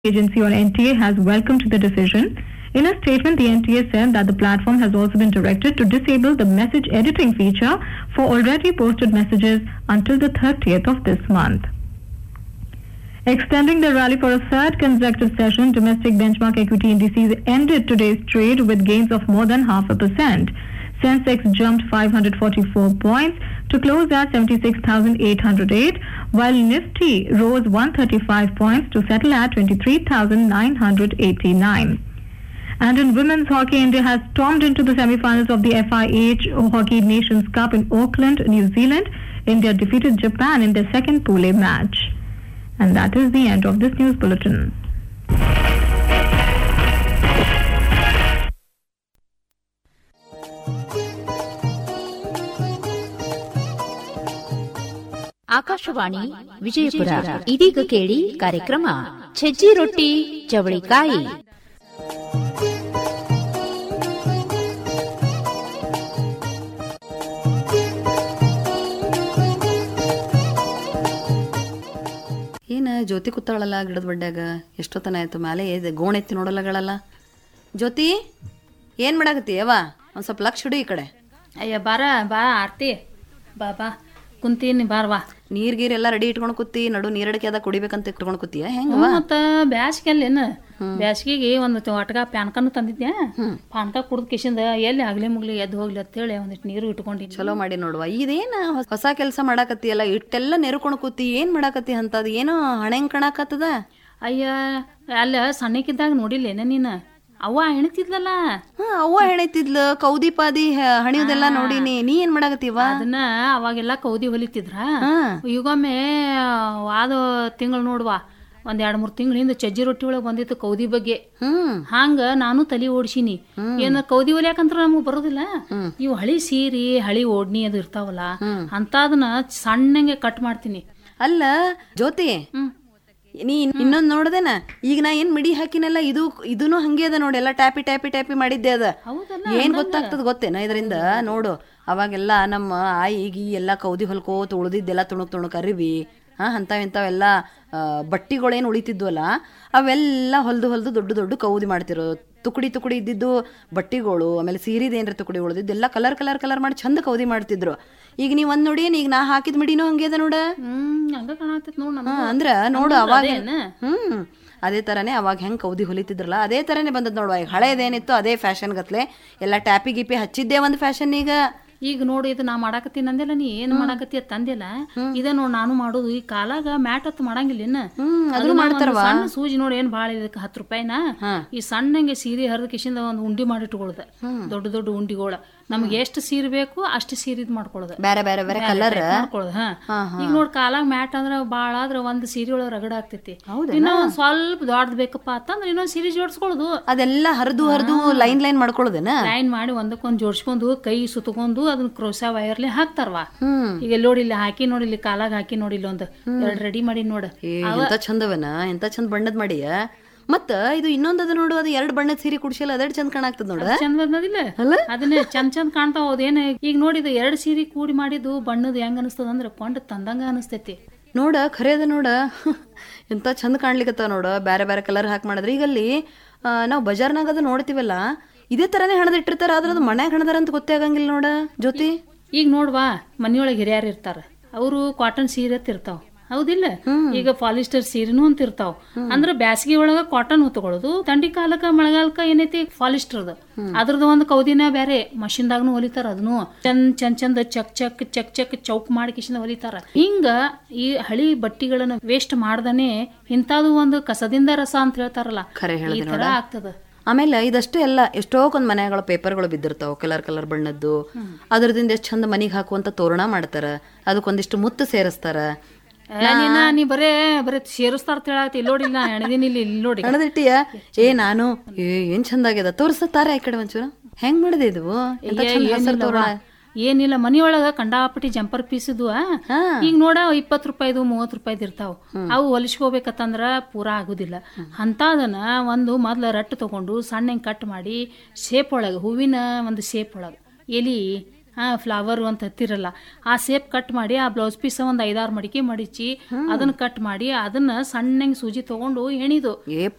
agency or NTA has welcomed the decision. In a statement, the NTA said that the platform has also been directed to disable the message editing feature for already posted messages until the 30th of this month. Extending the rally for a third consecutive session, domestic benchmark equity indices ended today's trade with gains of more than half a percent. Sensex jumped 544 points to close at 76,808, while Nifty rose 135 points to settle at 23,989. And in women's hockey, India has stormed into the semi-finals of the FIH Hockey Nations Cup in Auckland, New Zealand. India defeated Japan in their second pool A match. And that is the end of this news bulletin. Akashvani Vijayapura ಇದೀಗ ಕೇಳಿ ಕಾರ್ಯಕ್ರಮ ಸಜ್ಜಿ ರೊಟ್ಟಿ ಚವಳಿಕಾಯಿ ಏನ ಜ್ಯೋತಿ ಕೂತಾಳಲ್ಲ ಗಿಡದ ಬಡ್ಡ್ಯಾಗ ಎಷ್ಟೊತ್ತನ ಆಯ್ತು ಮ್ಯಾಲೆ ಏದ್ ಗೋಣ್ ಎತ್ತಿ ನೋಡಲ್ಲಗಳಲ್ಲ ಜ್ಯೋತಿ ಏನ್ ಮಾಡಾಕತ್ತಿ ಯವ್ವ ಒಂದ್ ಸ್ವಲ್ಪ ಲಕ್ಷ ಹಿಡು ಈ ಕಡೆ ಅಯ್ಯ ಬಾರ ಬಾ ಆರ್ತಿ ಬಾ ಬಾ ಕುಂತೀನಿ ಬಾರ್ವಾ ನೀರ್ ಗೀರ್ ಎಲ್ಲ ರೆಡಿ ಇಟ್ಕೊಂಡ್ ಕೂತಿ ನಡು ನೀರಡಿಕೆ ಅದ ಕುಡಿಬೇಕಂತ ಇಟ್ಕೊಂಡ್ ಕೂತಿಯ ಹೆಂಗವ ಮತ್ತ ಬ್ಯಾಸ್ಗೆಲ್ಲೇನು ಬ್ಯಾಸ್ಗಿಗೆ ಒಂದು ಒಟ್ಗ ಪ್ಯಾನ್ಕನ್ನು ತಂದಿದ್ದೆ ಪಾನ್ಕ ಕುಡ್ದ ಕಿಶಿಂದ ಎಲ್ಲಿ ಆಗ್ಲಿ ಮುಗ್ಲಿ ಎದ್ದು ಹೋಗ್ಲಿ ಅಂತೇಳಿ ಒಂದಿಟ್ಟು ನೀರು ಇಟ್ಕೊಂಡಿನಿ ಚಲೋ ಮಾಡಿ ನೋಡುವ ಇದೇನ ಹೊಸ- ಹೊಸ ಕೆಲಸ ಮಾಡಾಕತ್ತಿ ಅಲ್ಲ ಇಟ್ಟೆಲ್ಲ ನೆರ್ಕೊಂಡ್ ಕೂತಿ ಏನ್ ಮಾಡಾಕತ್ತಿ ಅಂತದ್ ಏನೋ ಹಣೆಂಗ್ ಕಣಾಕತ್ತದ ಅಯ್ಯ ಅಲ್ಲ ಸಣ್ಣಕ್ಕಿದ್ದಾಗ ನೋಡಿಲ್ಲೇನ ನೀನು ಅವ್ವ ಹೆಣ್ತಿದ್ಲಲ್ಲ ಹಾ ಅವ್ವ ಹೆಣೈತಿದ್ಲು ಕೌದಿ ಪಾದಿ ಹ- ಹಣಿಯೋದೆಲ್ಲ ನೋಡಿನಿ ನೀ ಏನ್ ಮಾಡಾಕತ್ತೀವ ಅದನ್ನ ಅವಾಗೆಲ್ಲ ಕೌದಿ ಹೊಲಿತಿದ್ರ ಹಾ ಈಗೊಮ್ಮೆ ವಾದ ತಿಂಗಳು ನೋಡುವ ಒಂದ್ ಎರಡ್ ಮೂರ್ ತಿಂಗಳಿಂದ ಚಜ್ಜಿ ರೊಟ್ಟಿ ಒಳಗೆ ಬಂದಿತ್ತು ಕೌದಿ ಬಗ್ಗೆ ಹ್ಮ್ ಹಂಗ ನಾನು ತಲಿ ಓಡಿಸಿನಿ ಏನ ಕೌದಿ ಹೊಲಿಯಾಕಂತ್ರ ನಮಗ್ ಬರೋದಿಲ್ಲ ಇವು ಹಳಿ ಸೀರಿ ಹಳಿ ಓಡ್ನಿ ಅದು ಇರ್ತಾವಲ್ಲ ಅಂತದನ್ನ ಸಣ್ಣಂಗೆ ಕಟ್ ಮಾಡ್ತೀನಿ ಅಲ್ಲ ಜ್ಯೋತಿ ನೀ ಇನ್ನೊಂದ್ ನೋಡ್ದೇನ ಈಗ ನಾ ಏನ್ ಮಿಡಿ ಹಾಕಿನಲ್ಲ ಇದು ಇದೂನು ಹಂಗೆ ಅದ ನೋಡಿ ಎಲ್ಲ ಟ್ಯಾಪಿ ಟ್ಯಾಪಿ ಟ್ಯಾಪಿ ಮಾಡಿದ್ದೆ ಅದ ಹೌದಲ್ಲ ಏನ್ ಗೊತ್ತಾಗ್ತದ ಗೊತ್ತೇನ ಇದರಿಂದ ನೋಡು ಅವಾಗೆಲ್ಲ ನಮ್ಮ ಆಯಿಗಿ ಎಲ್ಲ ಕೌದಿ ಹೊಲ್ಕೋತ ಉಳ್ದಿದ್ದೆಲ್ಲ ತುಣುಕ್ ತುಣುಕ್ ಅರಿವಿ ಹಾ ಅಂತಾವ್ ಇಂತಾವೆಲ್ಲ ಬಟ್ಟಿಗಳೇನು ಉಳಿತಿದ್ವಲ್ಲ ಅವೆಲ್ಲ ಹೊಲ್ದು ಹೊಲ್ದು ದೊಡ್ಡ ದೊಡ್ಡ ಕೌದಿ ಮಾಡ್ತಿರೋ ತುಕಡಿ ತುಕಡಿ ಇದ್ದಿದ್ದು ಬಟ್ಟಿಗಳು ಆಮೇಲೆ ಸೀರಿದ ಏನ್ರ ತುಕಡಿ ಉಳಿದಿದ್ದು ಎಲ್ಲ ಕಲರ್ ಕಲರ್ ಕಲರ್ ಮಾಡಿ ಚಂದ ಕೌದಿ ಮಾಡ್ತಿದ್ರು ಈಗ ನೀವ್ ಒಂದ್ ನೋಡಿ ಈಗ ನಾ ಹಾಕಿದ ಮಿಡಿನೂ ಹಂಗೆ ಅದ ನೋಡ ಹ್ಮ್ ಹಂಗ ಕಾಣತೈತ್ ನೋಡ್ ಹಾ, ನಮ್ದು. ಅಂದ್ರ ನೋಡು ಅವಾಗ ಅದೇನ? ಹ್ಮ್ ಅದೇ ತರನೇ ಅವಾಗ ಹೆಂಗ್ ಕೌದಿ ಹೊಲಿತಿದ್ರಲ್ಲ ಅದೇ ತರನೇ ಬಂದದ್ ನೋಡುವ ಈಗ ಹಳೇದೇನಿತ್ತು ಅದೇ ಫ್ಯಾಷನ್ ಗತ್ಲೆ ಎಲ್ಲ ಟ್ಯಾಪಿ ಗಿಪಿ ಹಚ್ಚಿದ್ದೇ ಒಂದ್ ಫ್ಯಾಷನ್ ಈಗ ಈಗ ನೋಡು ಇದು ನಾ ಮಾಡಾಕತ್ತೀನಿ ಅಂದೆಲ್ಲ ನೀ ಏನ್ ಮಾಡಾಕತ್ತಿ ಅಂತ ತಂದೆಲ್ಲ ಇದ ನೋಡ್ ನಾನು ಮಾಡೋದು ಈ ಕಾಲಾಗ ಮ್ಯಾಟ್ ಹತ್ತು ಮಾಡಂಗಿಲ್ಲ ಇನ್ನ ಹ್ಮ್ ಅದು ಅದನ್ನು ನಾ ಒಂದ್ ಮಾಡ್ತಾರವಾ ಸಣ್ಣ ಸೂಜಿ ನೋಡಿ ಏನ್ ಬಾಳ ಇದಕ್ಕೆ ಹತ್ತು ರೂಪಾಯಿನ ಈ ಸಣ್ಣಂಗೆ ಸೀರೆ ಹರಿದ ಕಿಶಿಂದ ಒಂದು ಉಂಡಿ ಮಾಡಿಟ್ಕೊಳ್ಳೋದ ದೊಡ್ಡ ದೊಡ್ಡ ಉಂಡಿಗಳ ನಮ್ಗೆ ಎಷ್ಟು ಸೀರೆ ಬೇಕು ಅಷ್ಟು ಸೀರೆ ಇದ್ ಮಾಡ್ಕೊಳ್ಳೋದ ಬೇರೆ ಬೇರೆ ಬೇರೆ ಕಲರ್ ಮಾಡ್ಕೊಳ್ಳೋದು ಹಾ ಈಗ ನೋಡ್ ಕಾಲಾಗ ಮ್ಯಾಟ್ ಅಂದ್ರ ಬಾಳ ಆದ್ರ ಒಂದ್ ಸೀರೆ ಒಳಗ ರಗಡ ಆಗ್ತೈತಿ ಇನ್ನ ಒಂದ್ ಸ್ವಲ್ಪ ದೊಡ್ಡದ್ ಬೇಕಪ್ಪ ಅಂತಂದ್ರ ಇನ್ನೊಂದ್ ಸೀರೆ ಜೋಡಿಸ್ಕೊಳ್ಳೋದು ಅದೆಲ್ಲ ಹರಿದು ಹರಿದು ಲೈನ್ ಲೈನ್ ಮಾಡ್ಕೊಳ್ಳೋದೇನ ಲೈನ್ ಮಾಡಿ ಒಂದಕ್ಕೊಂದ್ ಜೋಡಿಸ್ಕೊಂಡು ಕೈ ಸುತ್ತಕೊಂಡು ಅದನ್ನ ಕ್ರೋಸಾ ವೈರ್ಲಿ ಹಾಕ್ತಾರವಾ ಹ್ಮ್ ಈಗ ಎಲ್ಲಿ ನೋಡಿ ಇಲ್ಲಿ ಹಾಕಿ ನೋಡಿ ಇಲ್ಲಿ ಕಾಲಾಗ ಹಾಕಿ ನೋಡಿ ಇಲ್ಲಿ ಒಂದು ಎರಡು ರೆಡಿ ಮಾಡಿ ನೋಡ ಏ ಎಂತ ಚಂದವನ ಎಂತ ಚಂದ ಬಣ್ಣದ್ ಮಾಡಿಯ ಮತ್ತ ಇದು ಇನ್ನೊಂದದ ನೋಡು ಅದು ಎರಡ್ ಬಣ್ಣದ ಸೀರೆ ಕುಡ್ಸಿಲ್ಲ ಅದೆರಡು ಚಂದ ಕಾಣಾಗ್ತದ ನೋಡ ಚಂದ ಬಂದದಿಲ್ಲ ಅದನ್ನೇ ಚಂದ ಚಂದ ಕಾಣ್ತಾವ ಅದೇನ ಈಗ ನೋಡಿದ ಎರಡು ಸೀರೆ ಕೂಡಿ ಮಾಡಿದ್ದು ಬಣ್ಣದ ಹೆಂಗ ಅನಿಸ್ತದ ಅಂದ್ರ ಕೊಂಡ ತಂದಂಗ ಅನಿಸ್ತೈತಿ ನೋಡ ಖರೆ ಅದ ನೋಡ ಎಂತ ಚಂದ ಕಾಣ್ಲಿಕತ್ತಾವ ನೋಡ ಬೇರೆ ಬೇರೆ ಕಲರ್ ಹಾಕಿ ಮಾಡಿದ್ರೆ ಈಗ ಅಲ್ಲಿ ನಾವು ಬಜಾರ್ನಾಗ ಅದು ನೋಡ್ತೀವಲ್ಲ ಇದೇ ತರನೇ ಹಣದ ಇಟ್ಟಿರ್ತಾರ ಆದ್ರೆ ಅದು ಮನ್ಯಾಗ ಹಣದಾರ ಅಂತ ಗೊತ್ತೇ ಆಗಂಗಿಲ್ಲ ನೋಡ ಜ್ಯೋತಿ ಈಗ ನೋಡ್ವಾ ಮನಿಯೊಳಗೆ ಹಿರಿಯರು ಇರ್ತಾರ ಅವರು ಕಾಟನ್ ಸೀರೆ ಅಂತ ಇರ್ತಾವ ಹೌದಿಲ್ಲ ಈಗ ಪಾಲಿಸ್ಟರ್ ಸೀರೆನೂ ಅಂತ ಇರ್ತಾವ ಅಂದ್ರ ಬ್ಯಾಸಗಿ ಒಳಗ ಕಾಟನ್ ಹೊತ್ಕೊಳ್ಳೋದು ತಂಡಿ ಕಾಲಕ್ಕ ಮಳೆಗಾಲಕ್ಕ ಏನೈತಿ ಪಾಲಿಸ್ಟರ್ದು ಅದ್ರದ್ದು ಒಂದು ಕೌದಿನ ಬೇರೆ ಮಷಿನ್ದಾಗ್ನು ಹೊಲಿತಾರ ಅದನ್ನು ಚಂದ್ ಚಂದ್ ಚಂದ ಚಕ್ ಚಕ್ ಚಕ್ ಚಕ್ ಚೌಕ್ ಮಾಡಿ ಕಿಶಿಂದ ಹೊಲಿತಾರ ಹಿಂಗ ಈ ಹಳಿ ಬಟ್ಟಿಗಳನ್ನ ವೇಸ್ಟ್ ಮಾಡ್ದನೆ ಇಂತಾದು ಒಂದು ಕಸದಿಂದ ರಸ ಅಂತ ಹೇಳ್ತಾರಲ್ಲ ಖರೆ ಈ ಹೇಳ್ದೆ ತರ ಆಗ್ತದ ಆಮೇಲೆ ಇದಷ್ಟೇ ಎಲ್ಲ ಎಷ್ಟೋ ಕೊಂದ್ ಮನೆಗಳ ಪೇಪರ್ಗಳು ಬಿದ್ದಿರ್ತಾವ ಕಲರ್ ಕಲರ್ ಬಣ್ಣದ್ದು ಅದ್ರದಿಂದ ಎಷ್ಟು ಚಂದ ಮನಿಗೆ ಹಾಕುವಂತ ತೋರಣ ಮಾಡ್ತಾರ ಅದಕ್ಕೊಂದಿಷ್ಟು ಮುತ್ತು ಸೇರಿಸ್ತಾರ ಏ, ನೀನ ನೀ ಬರೇ ಬರೇ ಸೇರಿಸ್ತಾರ ಹೇಳಾತಿ ಇಲ್ಲಿ ನೋಡಿ ನಾ ಹೆಣದಿನಿ ಇಲ್ಲಿ ಇಲ್ಲಿ ನೋಡಿ ಹಣದಿಟ್ಟಿಯ ಏ ನಾನು ಏ ಏನ್ ಚಂದ ಆಗ್ಯದ ತೋರಿಸ್ತಾರ ಈ ಕಡೆ ಒಂಚೂರು ಹೆಂಗ್ ಮಾಡಿದೆ ಇದು ಎಂತ ಏ, ಚಂದ ಹಸ್ರ್ ಏನಿಲ್ಲವ್ವ. ತೋರಣ ಏನಿಲ್ಲ ಮನಿಯೊಳಗ ಕಂಡಾಪಟ್ಟಿ ಜಂಪರ್ ಪೀಸ್ ಇದ್ವು ಹಾ. ಈಗ ನೋಡ ಇಪ್ಪತ್ ರೂಪಾಯಿದು ಮೂವತ್ ರೂಪಾಯಿದು ಇರ್ತಾವ ಅವು ಹೊಲಿಸ್ಕೋಬೇಕತ್ತಂದ್ರ ಪೂರಾ ಆಗುದಿಲ್ಲ ಅಂತದನ್ನ ಒಂದು ಮೊದ್ಲ ರಟ್ಟು ತಗೊಂಡು ಸಣ್ಣ ಕಟ್ ಮಾಡಿ ಶೇಪ್ ಒಳಗ ಹೂವಿನ ಒಂದು ಶೇಪ್ ಒಳಗ ಎಲಿ ಹಾ ಫ್ಲವರ್ ಅಂತ ಹತ್ತಿರಲ್ಲ ಆ ಸೇಪ್ ಕಟ್ ಮಾಡಿ ಆ ಬ್ಲೌಸ್ ಪೀಸ್ ಒಂದ್ ಐದಾರು ಮಡಿಕೆ ಮಡಿಚಿ ಅದನ್ನ ಕಟ್ ಮಾಡಿ ಅದನ್ನ ಸಣ್ಣಂಗ್ ಸೂಜಿ ತಗೊಂಡು ಹೆಣಿದು ಏ